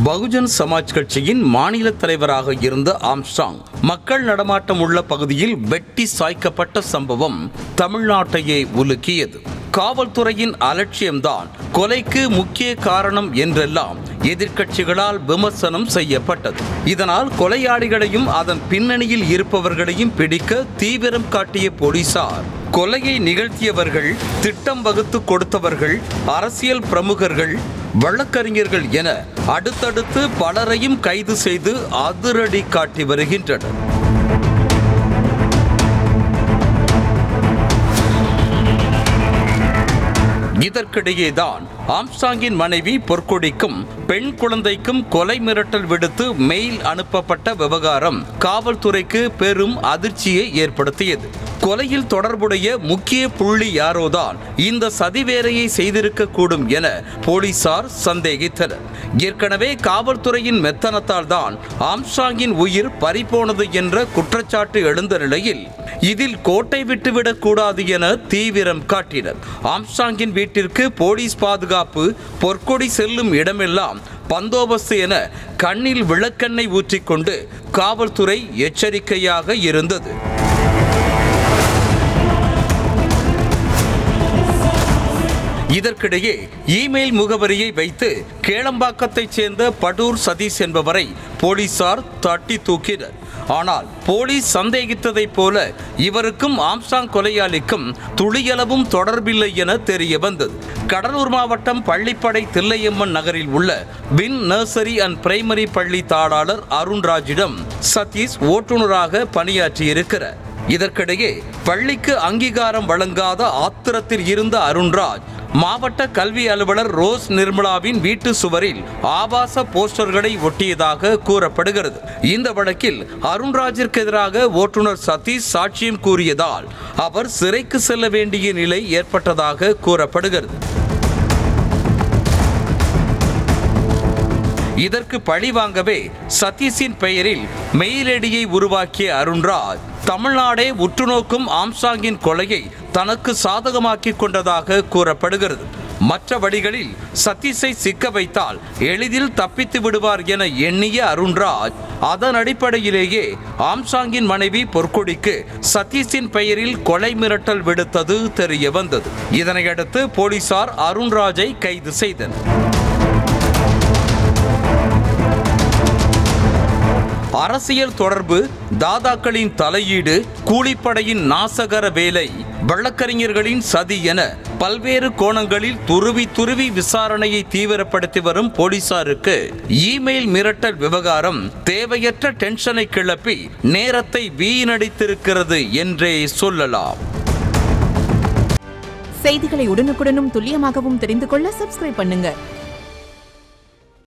பகுஜன் சமாஜ் கட்சியின் மாநில தலைவராக இருந்த ஆம்ஸ்டாங் மக்கள் நடமாட்டம் உள்ள பகுதியில் வெட்டி சாய்க்கப்பட்ட சம்பவம் தமிழ்நாட்டையே உலுக்கியது காவல்துறையின் அலட்சியம்தான் கொலைக்கு முக்கிய காரணம் என்றெல்லாம் எதிர்க்கட்சிகளால் விமர்சனம் செய்யப்பட்டது இதனால் கொலையாளிகளையும் அதன் பின்னணியில் இருப்பவர்களையும் பிடிக்க தீவிரம் காட்டிய போலீசார் கொலையை நிகழ்த்தியவர்கள் திட்டம் வகுத்து கொடுத்தவர்கள் அரசியல் பிரமுகர்கள் வழக்கறிஞர்கள் என அடுத்தடுத்து பலரையும் கைது செய்து அதிரடி காட்டி வருகின்றனர் இதற்கிடையேதான் ஆம்ஸ்டாங்கின் மனைவி பொற்கொடிக்கும் பெண் குழந்தைக்கும் கொலை மிரட்டல் விடுத்து மெயில் அனுப்பப்பட்ட விவகாரம் காவல்துறைக்கு பெரும் அதிர்ச்சியை ஏற்படுத்தியது கொலையில் தொடர்புடைய முக்கிய புள்ளி யாரோதான் இந்த சதிவேலையை செய்திருக்க கூடும் என போலீசார் சந்தேகித்தனர் ஏற்கனவே காவல்துறையின் மெத்தனத்தால் தான் ஆம்ஸ்டாங்கின் உயிர் பறிபோனது என்ற குற்றச்சாட்டு எழுந்த நிலையில் இதில் கோட்டை விட்டுவிடக் கூடாது என தீவிரம் காட்டினர் ஆம்ஸ்டாங்கின் வீட்டிற்கு போலீஸ் பாதுகாப்பு பொற்கொடி செல்லும் இடமெல்லாம் பந்தோபஸ்து என கண்ணில் விளக்கெண்ணெய் ஊற்றிக்கொண்டு காவல்துறை எச்சரிக்கையாக இருந்தது இதற்கிடையே இமெயில் முகவரியை வைத்து கேளம்பாக்கத்தைச் சேர்ந்த படூர் சதீஷ் என்பவரை போலீசார் தட்டி தூக்கினர் ஆனால் போலீஸ் சந்தேகித்ததைப் போல இவருக்கும் ஆம்ஸ்டாங் கொலையாளிக்கும் துளியளவும் தொடர்பில்லை என தெரிய வந்தது கடலூர் மாவட்டம் பள்ளிப்படை தில்லையம்மன் நகரில் உள்ள வின் நர்சரி அண்ட் பிரைமரி பள்ளி தாளாளர் அருண்ராஜிடம் சதீஷ் ஓட்டுநராக பணியாற்றியிருக்கிறார் இதற்கிடையே பள்ளிக்கு அங்கீகாரம் வழங்காத ஆத்திரத்தில் இருந்த அருண்ராஜ் மாவட்ட கல்வி அலுவலர் ரோஸ் நிர்மலாவின் வீட்டு சுவரில் ஆபாச போஸ்டர்களை ஒட்டியதாக கூறப்படுகிறது இந்த வழக்கில் அருண்ராஜிற்கு எதிராக ஓட்டுநர் சதீஷ் சாட்சியம் கூறியதால் அவர் சிறைக்கு செல்ல வேண்டிய நிலை ஏற்பட்டதாக கூறப்படுகிறது இதற்கு பழி வாங்கவே சதீஷின் பெயரில் மெயிலடியை உருவாக்கிய அருண்ராஜ் தமிழ்நாடே உற்றுநோக்கும் ஆம்சாங்கின் கொலையை தனக்கு சாதகமாக்கிக் கொண்டதாக கூறப்படுகிறது மற்ற வழிகளில் சதீஷை சிக்க வைத்தால் எளிதில் தப்பித்து விடுவார் என எண்ணிய அருண்ராஜ் அதன் அடிப்படையிலேயே ஆம்சாங்கின் மனைவி பொற்கொடிக்கு சதீஷின் பெயரில் கொலை மிரட்டல் விடுத்தது தெரிய வந்தது இதனையடுத்து போலீசார் அருண்ராஜை கைது செய்தனர் அரசியல் தொடர்பு தாதாக்களின் தலையீடு கூலிப்படையின் நாசகர வேலை வழக்கறிஞர்களின் சதி என பல்வேறு கோணங்களில் துருவி துருவி விசாரணையை தீவிரப்படுத்தி வரும் போலீசாருக்கு இமெயில் மிரட்டல் விவகாரம் தேவையற்ற டென்ஷனை கிளப்பி நேரத்தை வீணடித்திருக்கிறது என்றே சொல்லலாம் செய்திகளை உடனுக்குடனும் துல்லியமாகவும் தெரிந்து கொள்ள சப்ஸ்கிரைப் பண்ணுங்க